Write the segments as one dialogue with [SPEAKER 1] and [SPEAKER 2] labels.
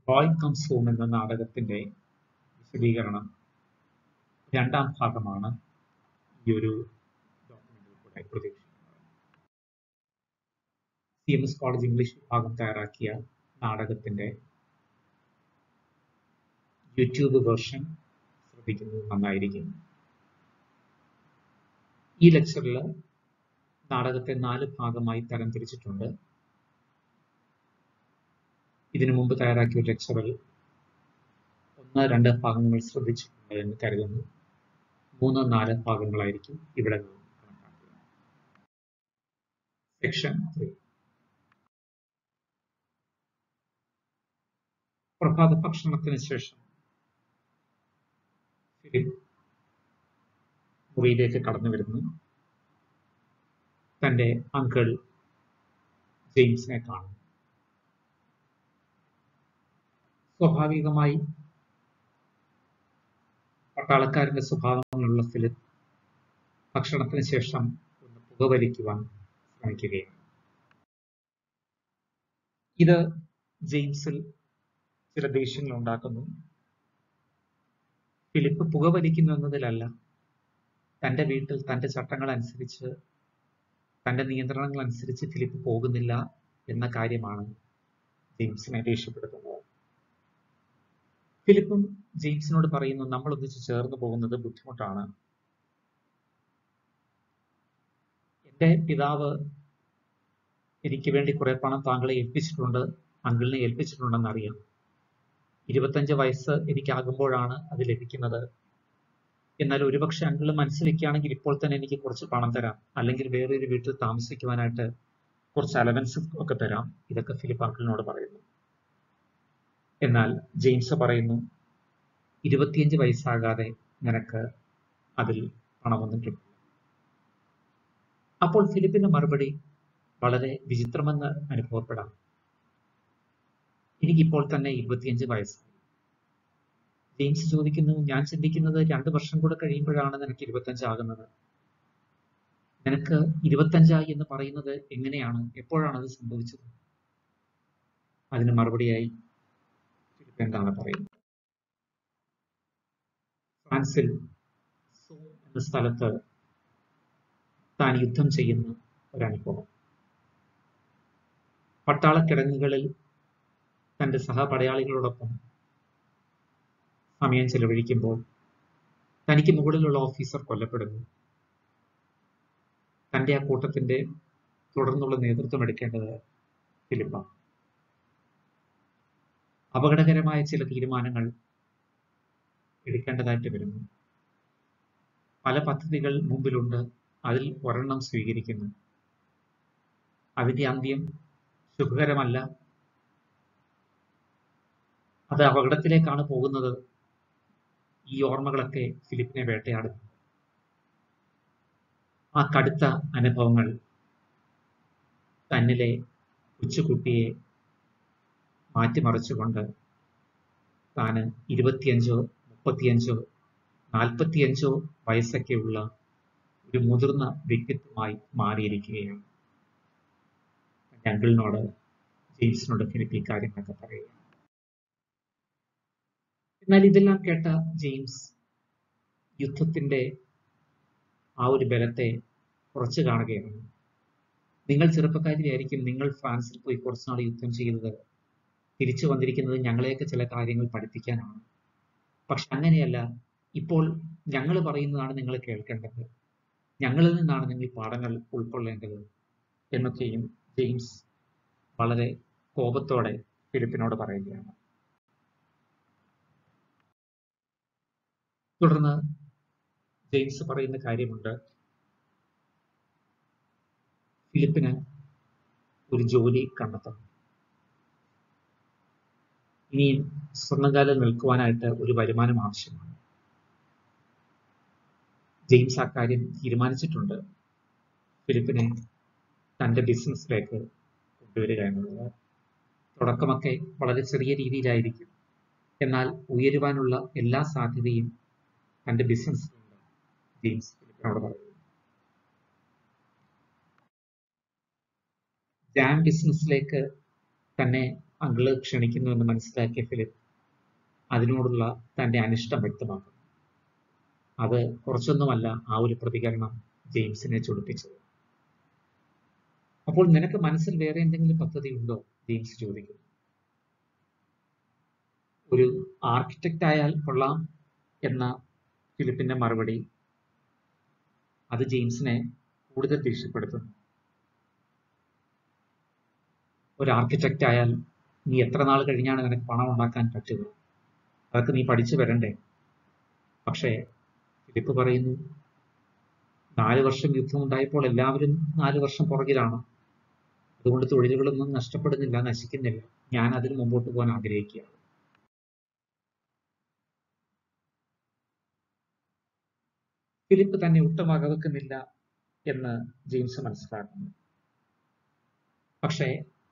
[SPEAKER 1] boy comes home എന്ന നാടകത്തിന്റെ വിശദീകരണം രണ്ടാം ഭാഗമാണ് ഈ ഒരു ഡോക്യുമെന്റിൽ കൂടെ പ്രതീക്ഷിക്കുന്നത് C M S college English വിഭാഗം തയ്യാറാക്കിയ നാടകത്തിന്റെ യൂട്യൂബ് വേർഷൻ ശ്രദ്ധിക്കുന്നത് നന്നായിരിക്കും ഈ ലെക്ചറിൽ നാടകത്തെ നാല് ഭാഗമായി തരംതിരിച്ചിട്ടുണ്ട് ഇതിനു മുമ്പ് തയ്യാറാക്കിയ ഒരു ലെക്ചറിൽ ഒന്ന് രണ്ട് ഭാഗങ്ങൾ ശ്രദ്ധിച്ചിട്ടുണ്ട് എന്ന് കരുതുന്നു മൂന്ന് നാല് ഭാഗങ്ങളായിരിക്കും ഇവിടെ കണക്കാക്കുക സെക്ഷൻ ത്രീ പ്രഭാത ഭക്ഷണത്തിന് ശേഷം ഫിലിപ്പ് മുറിയിലേക്ക് കടന്നു വരുന്നു തന്റെ അങ്കിൾ ജെയിംസിനെ കാണുന്നു സ്വാഭാവികമായി പട്ടാളക്കാരന്റെ സ്വഭാവങ്ങളുള്ള ഫിലിപ്പ് ഭക്ഷണത്തിന് ശേഷം ഒന്ന് പുകവലിക്കുവാൻ ശ്രമിക്കുകയാണ് ഇത് ജെയിംസിൽ ചില ദേഷ്യങ്ങൾ ഉണ്ടാക്കുന്നു ഫിലിപ്പ് പുകവലിക്കുന്നു എന്നതിലല്ല തന്റെ വീട്ടിൽ തന്റെ ചട്ടങ്ങൾ അനുസരിച്ച് തന്റെ നിയന്ത്രണങ്ങൾ അനുസരിച്ച് ഫിലിപ്പ് പോകുന്നില്ല എന്ന കാര്യമാണ് ജെയിംസിനെ ദേഷ്യപ്പെടുത്തുന്നത് ഫിലിപ്പും ജെയിംസിനോട് പറയുന്നു നമ്മൾ ഒന്നിച്ച് ചേർന്ന് പോകുന്നത് ബുദ്ധിമുട്ടാണ് എന്റെ പിതാവ് എനിക്ക് വേണ്ടി കുറെ പണം താങ്കളെ ഏൽപ്പിച്ചിട്ടുണ്ട് അങ്കിളിനെ ഏൽപ്പിച്ചിട്ടുണ്ടെന്ന് അറിയാം ഇരുപത്തഞ്ച് വയസ്സ് എനിക്കാകുമ്പോഴാണ് അത് ലഭിക്കുന്നത് എന്നാൽ ഒരുപക്ഷെ അങ്കിൾ മനസ്സിൽ വെക്കുകയാണെങ്കിൽ ഇപ്പോൾ തന്നെ എനിക്ക് കുറച്ച് പണം തരാം അല്ലെങ്കിൽ വേറെ ഒരു വീട്ടിൽ താമസിക്കുവാനായിട്ട് കുറച്ച് അലവൻസ് ഒക്കെ തരാം ഇതൊക്കെ ഫിലിപ്പ് അങ്കിളിനോട് പറയുന്നു എന്നാൽ ജെയിംസ് പറയുന്നു ഇരുപത്തിയഞ്ച് വയസ്സാകാതെ നിനക്ക് അതിൽ പണമൊന്നും കിട്ടില്ല അപ്പോൾ ഫിലിപ്പിന്റെ മറുപടി വളരെ വിചിത്രമെന്ന് അനുഭവപ്പെടാം എനിക്കിപ്പോൾ തന്നെ ഇരുപത്തിയഞ്ച് വയസ്സായി ജെയിംസ് ചോദിക്കുന്നു ഞാൻ ചിന്തിക്കുന്നത് രണ്ട് വർഷം കൂടെ കഴിയുമ്പോഴാണ് നിനക്ക് ഇരുപത്തഞ്ചാകുന്നത് നിനക്ക് ഇരുപത്തഞ്ചായി എന്ന് പറയുന്നത് എങ്ങനെയാണ് എപ്പോഴാണ് അത് സംഭവിച്ചത് അതിന് മറുപടിയായി ഫിലിപ്പ് എന്താണ് പറയുന്നത് ഫ്രാൻസിൽ സോ എന്ന സ്ഥലത്ത് താൻ യുദ്ധം ചെയ്യുന്ന ഒരനുഭവം പട്ടാളക്കിടങ്ങുകളിൽ തന്റെ സഹപടയാളികളോടൊപ്പം സമയം ചെലവഴിക്കുമ്പോൾ തനിക്ക് മുകളിലുള്ള ഓഫീസർ കൊല്ലപ്പെടുന്നു തന്റെ ആ കൂട്ടത്തിന്റെ തുടർന്നുള്ള നേതൃത്വം എടുക്കേണ്ടത് ഫിലിപ്പ അപകടകരമായ ചില തീരുമാനങ്ങൾ എടുക്കേണ്ടതായിട്ട് വരുന്നു പല പദ്ധതികൾ മുമ്പിലുണ്ട് അതിൽ ഒരെണ്ണം സ്വീകരിക്കുന്നു അതിന്റെ അന്ത്യം സുഖകരമല്ല അത് അപകടത്തിലേക്കാണ് പോകുന്നത് ഈ ഓർമ്മകളൊക്കെ ഫിലിപ്പിനെ വേട്ടയാടുന്നു ആ കടുത്ത അനുഭവങ്ങൾ തന്നിലെ കൊച്ചുകുട്ടിയെ മാറ്റിമറിച്ചുകൊണ്ട് താന് ഇരുപത്തിയഞ്ചോ മുപ്പത്തിയഞ്ചോ നാൽപ്പത്തിയഞ്ചോ വയസ്സൊക്കെയുള്ള ഒരു മുതിർന്ന വ്യക്തിത്വമായി മാറിയിരിക്കുകയാണ് അങ്കിളിനോട് ജെയിംസിനോട് ഫിലിപ്പ് ഈ കാര്യങ്ങളൊക്കെ പറയുക എന്നാൽ ഇതെല്ലാം കേട്ട ജെയിംസ് യുദ്ധത്തിന്റെ ആ ഒരു ബലത്തെ കുറച്ചു കാണുകയാണ് നിങ്ങൾ ചെറുപ്പക്കാരിയായിരിക്കും നിങ്ങൾ ഫ്രാൻസിൽ പോയി കുറച്ചുനാൾ യുദ്ധം ചെയ്തത് തിരിച്ചു വന്നിരിക്കുന്നത് ഞങ്ങളെയൊക്കെ ചില കാര്യങ്ങൾ പഠിപ്പിക്കാനാണ് പക്ഷെ അങ്ങനെയല്ല ഇപ്പോൾ ഞങ്ങൾ പറയുന്നതാണ് നിങ്ങൾ കേൾക്കേണ്ടത് ഞങ്ങളിൽ നിന്നാണ് നിങ്ങൾ പാഠങ്ങൾ ഉൾക്കൊള്ളേണ്ടത് എന്നൊക്കെയും ജെയിംസ് വളരെ കോപത്തോടെ ഫിലിപ്പിനോട് പറയുകയാണ് തുടർന്ന് ജെയിംസ് പറയുന്ന കാര്യമുണ്ട് ഫിലിപ്പിന് ഒരു ജോലി കണ്ടെത്തണം ഇനിയും സ്വർണ്ണകാലം നിൽക്കുവാനായിട്ട് ഒരു വരുമാനം ആവശ്യമാണ് ജെയിംസ് ആ കാര്യം തീരുമാനിച്ചിട്ടുണ്ട് ഫിലിപ്പിനെ തന്റെ ബിസിനസ്സിലേക്ക് കൊണ്ടുവരിക എന്നുള്ളത് തുടക്കമൊക്കെ വളരെ ചെറിയ രീതിയിലായിരിക്കും എന്നാൽ ഉയരുവാനുള്ള എല്ലാ സാധ്യതയും തന്റെ ബിസിനസ്സിലുണ്ട് ജെയിംസ് ഫിലിപ്പിനോട് പറയുന്നു ജാം ബിസിനസ്സിലേക്ക് തന്നെ അങ്കിള് ക്ഷണിക്കുന്നു എന്ന് മനസ്സിലാക്കിയ ഫിലിപ്പ് അതിനോടുള്ള തന്റെ അനിഷ്ടം വ്യക്തമാക്കുന്നു അത് കുറച്ചൊന്നുമല്ല ആ ഒരു പ്രതികരണം ജെയിംസിനെ ചൊടിപ്പിച്ചത് അപ്പോൾ നിനക്ക് മനസ്സിൽ വേറെ എന്തെങ്കിലും പദ്ധതി ഉണ്ടോ ജെയിംസ് ചോദിക്കുന്നു ഒരു ആർക്കിടെക്റ്റ് ആയാൽ കൊള്ളാം എന്ന ഫിലിപ്പിന്റെ മറുപടി അത് ജെയിംസിനെ കൂടുതൽ ദേഷ്യപ്പെടുത്തുന്നു ഒരു ആർക്കിടെക്റ്റ് ആയാൽ നീ എത്ര നാൾ കഴിഞ്ഞാണ് നിനക്ക് പണം ഉണ്ടാക്കാൻ പറ്റുക അതൊക്കെ നീ പഠിച്ചു വരണ്ടേ പക്ഷേ ഫിലിപ്പ് പറയുന്നു നാല് വർഷം യുദ്ധം ഉണ്ടായപ്പോൾ എല്ലാവരും നാല് വർഷം പുറകിലാണ് അതുകൊണ്ട് തൊഴിലുകളൊന്നും നഷ്ടപ്പെടുന്നില്ല നശിക്കുന്നില്ല ഞാൻ അതിന് മുമ്പോട്ട് പോകാൻ ആഗ്രഹിക്കുകയാണ് ഫിലിപ്പ് തന്നെ ഒട്ടും വകവെക്കുന്നില്ല എന്ന് ജെയിംസ് മനസ്സിലാക്കുന്നു പക്ഷേ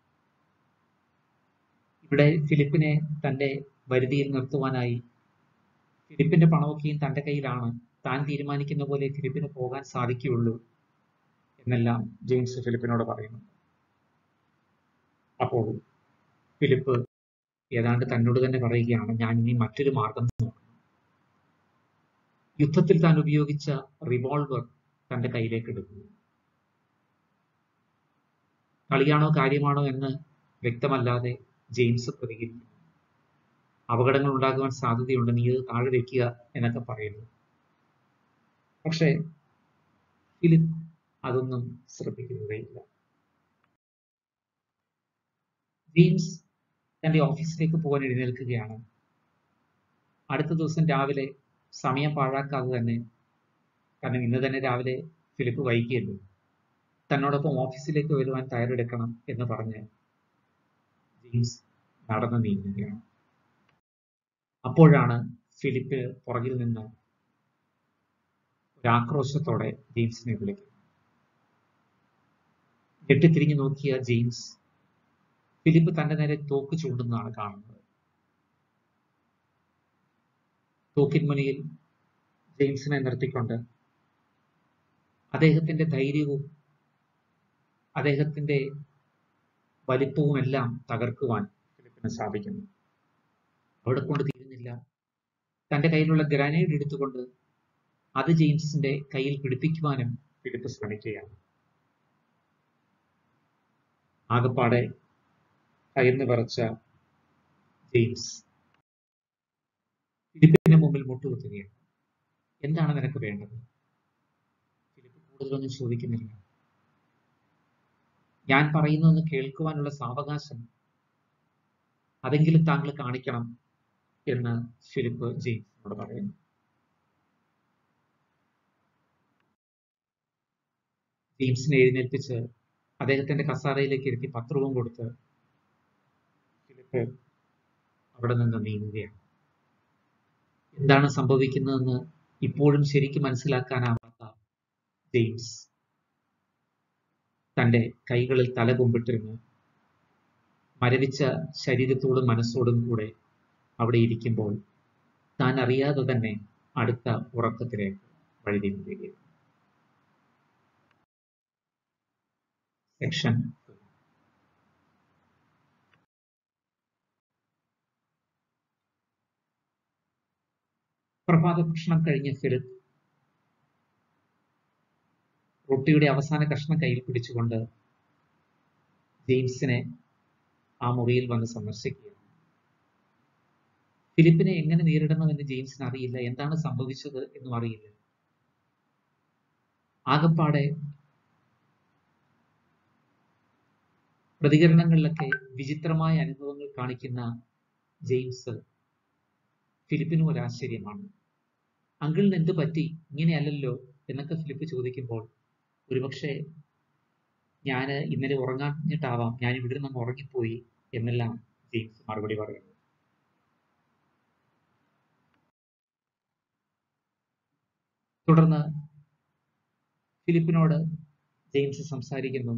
[SPEAKER 1] ഇവിടെ ഫിലിപ്പിനെ തന്റെ വരുതിയിൽ നിർത്തുവാനായി ഫിലിപ്പിന്റെ പണമൊക്കെയും തന്റെ കയ്യിലാണ് താൻ തീരുമാനിക്കുന്ന പോലെ ഫിലിപ്പിന് പോകാൻ സാധിക്കുകയുള്ളൂ എന്നെല്ലാം ജെയിംസ് ഫിലിപ്പിനോട് പറയുന്നു അപ്പോൾ ഫിലിപ്പ് ഏതാണ്ട് തന്നോട് തന്നെ പറയുകയാണ് ഞാൻ ഇനി മറ്റൊരു മാർഗം നോക്കണം യുദ്ധത്തിൽ താൻ ഉപയോഗിച്ച റിവോൾവർ തന്റെ കയ്യിലേക്ക് എടുക്കുന്നു കളിയാണോ കാര്യമാണോ എന്ന് വ്യക്തമല്ലാതെ ജെയിംസ് പ്രതികരിക്കുന്നു അപകടങ്ങൾ ഉണ്ടാകുവാൻ സാധ്യതയുണ്ട് നീ ഇത് താഴെ വെക്കുക എന്നൊക്കെ പറയുന്നു പക്ഷേ ഫിലിപ്പ് അതൊന്നും ശ്രദ്ധിക്കുന്നതേയില്ല ജെയിംസ് തന്റെ ഓഫീസിലേക്ക് പോകാൻ എഴുന്നേൽക്കുകയാണ് അടുത്ത ദിവസം രാവിലെ സമയം പാഴാക്കാതെ തന്നെ കാരണം ഇന്ന് തന്നെ രാവിലെ ഫിലിപ്പ് വൈകിയല്ലോ തന്നോടൊപ്പം ഓഫീസിലേക്ക് വരുവാൻ തയ്യാറെടുക്കണം എന്ന് പറഞ്ഞ് ജെയിംസ് നടന്നു നീങ്ങുകയാണ് അപ്പോഴാണ് ഫിലിപ്പ് പുറകിൽ നിന്ന് ഒരാക്രോശത്തോടെ ജെയിംസിനെ വിളിക്കുന്നത് ഞെട്ടിത്തിരിഞ്ഞു നോക്കിയ ജെയിംസ് ഫിലിപ്പ് തന്റെ നേരെ തോക്ക് ചൂണ്ടുന്നതാണ് കാണുന്നത് തോക്കിൻ മുനിയിൽ ജെയിംസിനെ നിർത്തിക്കൊണ്ട് അദ്ദേഹത്തിന്റെ ധൈര്യവും അദ്ദേഹത്തിന്റെ വലിപ്പവും എല്ലാം തകർക്കുവാൻ ഫിലിപ്പിന് സാധിക്കുന്നു അവിടെ കൊണ്ട് തീരുന്നില്ല തന്റെ കയ്യിലുള്ള ഗ്രനേഡ് എടുത്തുകൊണ്ട് അത് ജെയിംസിന്റെ കയ്യിൽ പിടിപ്പിക്കുവാനും ഫിലിപ്പ് ശ്രമിക്കുകയാണ് ആകപ്പാടെ കയർന്നു പറച്ച ജെയിംസ് ഫിലിപ്പിന്റെ മുമ്പിൽ മുട്ടുകുത്തുകയാണ് എന്താണ് നിനക്ക് വേണ്ടത് ഫിലിപ്പ് കൂടുതലൊന്നും ചോദിക്കുന്നില്ല ഞാൻ പറയുന്നതെന്ന് കേൾക്കുവാനുള്ള സാവകാശം അതെങ്കിലും താങ്കൾ കാണിക്കണം എന്ന് ഫിലിപ്പ് ജെയിംസിനോട് പറയുന്നു ജെയിംസിനെ എഴുന്നേൽപ്പിച്ച് അദ്ദേഹത്തിന്റെ കസാരയിലേക്ക് ഇരുത്തി പത്രവും കൊടുത്ത് ഫിലിപ്പ് അവിടെ നിന്ന് നീങ്ങുകയാണ് എന്താണ് സംഭവിക്കുന്നതെന്ന് ഇപ്പോഴും ശരിക്കും മനസ്സിലാക്കാനാവാത്ത ജെയിംസ് തന്റെ കൈകളിൽ തല കുമ്പിട്ടിരുന്നു മരവിച്ച ശരീരത്തോടും മനസ്സോടും കൂടെ അവിടെ ഇരിക്കുമ്പോൾ താൻ അറിയാതെ തന്നെ അടുത്ത ഉറക്കത്തിലേക്ക് വഴുതിയിരിക്കുകയാണ് സെക്ഷൻ പ്രഭാത ഭക്ഷണം കഴിഞ്ഞ് ഫിലിപ്പ് റൊട്ടിയുടെ അവസാന കഷ്ണം കയ്യിൽ പിടിച്ചുകൊണ്ട് ജെയിംസിനെ ആ മുറിയിൽ വന്ന് സന്ദർശിക്കുകയാണ് ഫിലിപ്പിനെ എങ്ങനെ നേരിടണമെന്ന് ജെയിംസിന് അറിയില്ല എന്താണ് സംഭവിച്ചത് എന്നും അറിയില്ല ആകപ്പാടെ പ്രതികരണങ്ങളിലൊക്കെ വിചിത്രമായ അനുഭവങ്ങൾ കാണിക്കുന്ന ജെയിംസ് ഫിലിപ്പിനും ഒരു ആശ്ചര്യമാണ് അങ്കിളിന് എന്ത് പറ്റി ഇങ്ങനെയല്ലല്ലോ എന്നൊക്കെ ഫിലിപ്പ് ചോദിക്കുമ്പോൾ ഒരുപക്ഷെ ഞാൻ ഇന്നലെ ഉറങ്ങാഞ്ഞിട്ടാവാം ഞാൻ ഇവിടെ നിന്ന് ഉറങ്ങിപ്പോയി എന്നെല്ലാം ജെയിംസ് മറുപടി പറയുന്നു തുടർന്ന് ഫിലിപ്പിനോട് ജെയിംസ് സംസാരിക്കുന്നു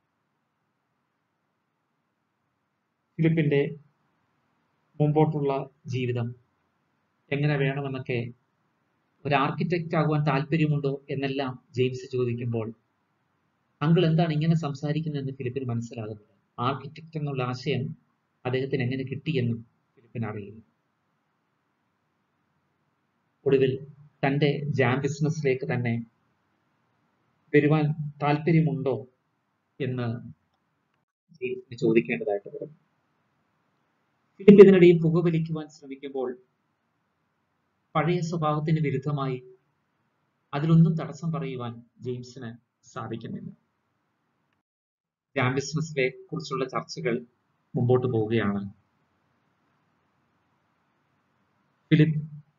[SPEAKER 1] ഫിലിപ്പിന്റെ മുമ്പോട്ടുള്ള ജീവിതം എങ്ങനെ വേണമെന്നൊക്കെ ഒരു ആർക്കിടെക്റ്റ് ആകുവാൻ താല്പര്യമുണ്ടോ എന്നെല്ലാം ജെയിംസ് ചോദിക്കുമ്പോൾ അങ്കിൾ എന്താണ് ഇങ്ങനെ സംസാരിക്കുന്നതെന്ന് ഫിലിപ്പിന് മനസ്സിലാകുന്നത് ആർക്കിടെക്റ്റ് എന്നുള്ള ആശയം അദ്ദേഹത്തിന് എങ്ങനെ കിട്ടിയെന്നും ഫിലിപ്പിന് അറിയില്ല ഒടുവിൽ തന്റെ ജാം ബിസിനസ്സിലേക്ക് തന്നെ വരുവാൻ താല്പര്യമുണ്ടോ എന്ന് ജെയിംസിന് ചോദിക്കേണ്ടതായിട്ട് വരും ഫിലിപ്പ് ഇതിനിടയിൽ പുകവലിക്കുവാൻ ശ്രമിക്കുമ്പോൾ പഴയ സ്വഭാവത്തിന് വിരുദ്ധമായി അതിലൊന്നും തടസ്സം പറയുവാൻ ജെയിംസിന് സാധിക്കുന്നില്ല ജാം ബിസിനസ്സിനെ കുറിച്ചുള്ള ചർച്ചകൾ മുമ്പോട്ട് പോവുകയാണ് ഫിലിപ്പ്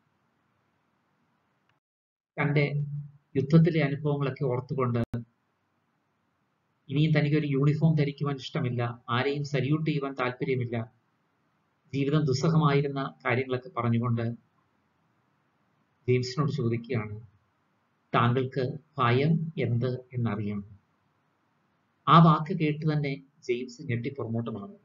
[SPEAKER 1] തന്റെ യുദ്ധത്തിലെ അനുഭവങ്ങളൊക്കെ ഓർത്തുകൊണ്ട് ഇനിയും തനിക്ക് ഒരു യൂണിഫോം ധരിക്കുവാൻ ഇഷ്ടമില്ല ആരെയും സല്യൂട്ട് ചെയ്യുവാൻ താല്പര്യമില്ല ജീവിതം ദുസ്സഹമായിരുന്ന കാര്യങ്ങളൊക്കെ പറഞ്ഞുകൊണ്ട് ജെയിംസിനോട് ചോദിക്കുകയാണ് താങ്കൾക്ക് ഭയം എന്ത് എന്നറിയാം ആ വാക്ക് കേട്ട് തന്നെ ജെയിംസ് ഞെട്ടി പുറമോട്ട് മാറും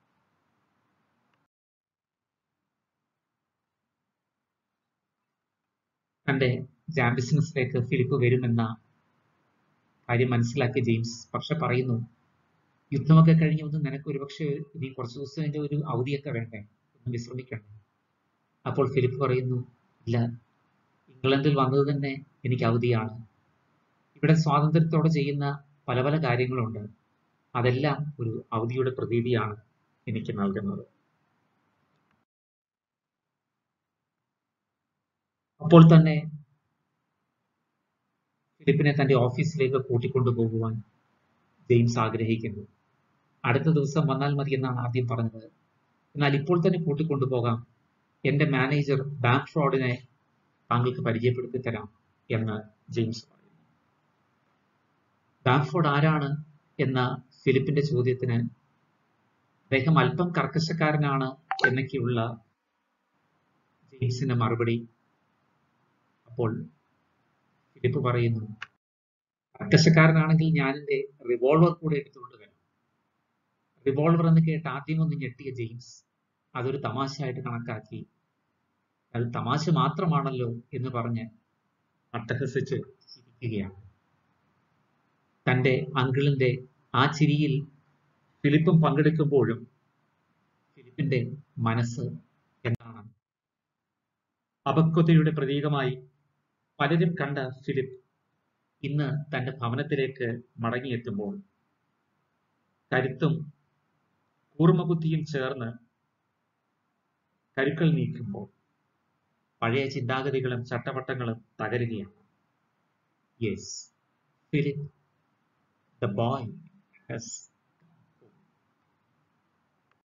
[SPEAKER 1] തന്റെ ജാം ബിസിനസ്സിലേക്ക് ഫിലിപ്പ് വരുമെന്ന കാര്യം മനസ്സിലാക്കിയ ജെയിംസ് പക്ഷെ പറയുന്നു യുദ്ധമൊക്കെ കഴിഞ്ഞ് ഒന്ന് നിനക്ക് ഒരുപക്ഷെ ഇനി കുറച്ച് ദിവസത്തിന്റെ ഒരു അവധിയൊക്കെ വേണ്ടേ ഒന്ന് വിശ്രമിക്കണ്ടേ അപ്പോൾ ഫിലിപ്പ് പറയുന്നു ഇല്ല ഇംഗ്ലണ്ടിൽ വന്നത് തന്നെ എനിക്ക് അവധിയാണ് ഇവിടെ സ്വാതന്ത്ര്യത്തോടെ ചെയ്യുന്ന പല പല കാര്യങ്ങളുണ്ട് അതെല്ലാം ഒരു അവധിയുടെ പ്രതീതിയാണ് എനിക്ക് നൽകുന്നത് അപ്പോൾ തന്നെ ഫിലിപ്പിനെ തന്റെ ഓഫീസിലേക്ക് കൂട്ടിക്കൊണ്ടു പോകുവാൻ ജെയിംസ് ആഗ്രഹിക്കുന്നു അടുത്ത ദിവസം വന്നാൽ മതി എന്നാണ് ആദ്യം പറഞ്ഞത് എന്നാൽ ഇപ്പോൾ തന്നെ കൂട്ടിക്കൊണ്ടു പോകാം എന്റെ മാനേജർ ബാങ്ക് ഫ്രോഡിനെ താങ്കൾക്ക് പരിചയപ്പെടുത്തി തരാം എന്ന് ജെയിംസ് പറയുന്നു ബാങ്ക് ഫ്രോഡ് ആരാണ് എന്ന ഫിലിപ്പിന്റെ ചോദ്യത്തിന് അദ്ദേഹം അല്പം കർക്കശക്കാരനാണ് എന്നൊക്കെയുള്ള ജെയിംസിന്റെ മറുപടി അപ്പോൾ ഫിലിപ്പ് പറയുന്നു കർക്കശക്കാരനാണെങ്കിൽ ഞാൻ എൻ്റെ റിവോൾവർ കൂടെ എടുത്തുകൊണ്ട് വരാം റിവോൾവർ എന്ന് കേട്ട് ആദ്യം ഒന്ന് ഞെട്ടിയ ജെയിംസ് അതൊരു തമാശയായിട്ട് കണക്കാക്കി അത് തമാശ മാത്രമാണല്ലോ എന്ന് പറഞ്ഞ് അട്ടഹസിച്ച് ചിരിക്കുകയാണ് തൻ്റെ അങ്കിളിന്റെ ആ ചിരിയിൽ ഫിലിപ്പും പങ്കെടുക്കുമ്പോഴും ഫിലിപ്പിന്റെ മനസ്സ് എന്താണ് അപക്വതയുടെ പ്രതീകമായി പലരും കണ്ട ഫിലിപ്പ് ഇന്ന് തന്റെ ഭവനത്തിലേക്ക് മടങ്ങിയെത്തുമ്പോൾ കരുത്തും കൂർമ്മബുദ്ധിയും ചേർന്ന് കരുക്കൾ നീക്കുമ്പോൾ പഴയ ചിന്താഗതികളും ചട്ടവട്ടങ്ങളും തകരുകയാണ് yes Philip the boy has